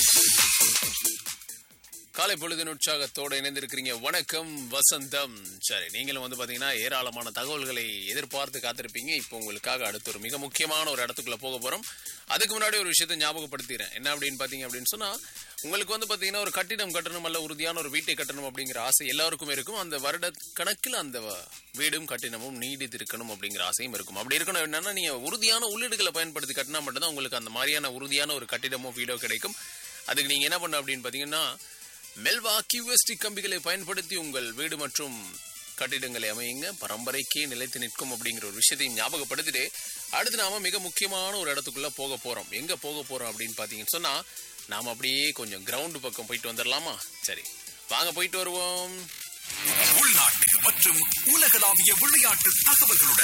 காலை பொழுதின் உற்சாகத்தோடு இணைந்திருக்கிறீங்க வணக்கம் வசந்தம் சரி நீங்களும் வந்து பாத்தீங்கன்னா ஏராளமான தகவல்களை எதிர்பார்த்து காத்திருப்பீங்க இப்போ உங்களுக்காக அடுத்து ஒரு மிக முக்கியமான ஒரு இடத்துக்குள்ள போக போறோம் அதுக்கு முன்னாடி ஒரு விஷயத்தை ஞாபகப்படுத்திடுறேன் என்ன அப்படின்னு பாத்தீங்க அப்படின்னு சொன்னா உங்களுக்கு வந்து பாத்தீங்கன்னா ஒரு கட்டிடம் கட்டணும் அல்ல உறுதியான ஒரு வீட்டை கட்டணும் அப்படிங்கிற ஆசை எல்லாருக்கும் இருக்கும் அந்த வருட கணக்கில் அந்த வ- வீடும் கட்டிடமும் நீடித்திருக்கணும் அப்படிங்கிற ஆசையும் இருக்கும் அப்படி இருக்கணும் என்னன்னா நீங்க உறுதியான உள்ளீடுகளை பயன்படுத்தி கட்டினா மட்டும்தான் உங்களுக்கு அந்த மாதிரியான உறுதியான ஒரு கட்டிடமோ வீடோ கிடைக்கும் அதுக்கு நீங்க என்ன பண்ண அப்படின்னு பாத்தீங்கன்னா மெல்வா கியூஎஸ்டி கம்பிகளை பயன்படுத்தி உங்கள் வீடு மற்றும் கட்டிடங்களை அமையுங்க பரம்பரைக்கே நிலைத்து நிற்கும் அப்படிங்கிற ஒரு விஷயத்தையும் ஞாபகப்படுத்திட்டு அடுத்து நாம மிக முக்கியமான ஒரு இடத்துக்குள்ள போக போறோம் எங்க போக போறோம் அப்படின்னு பாத்தீங்கன்னு சொன்னா நாம அப்படியே கொஞ்சம் கிரவுண்டு பக்கம் போயிட்டு வந்துடலாமா சரி வாங்க போயிட்டு வருவோம் உள்நாட்டு மற்றும் உலகளாவிய விளையாட்டு தகவல்களுடன்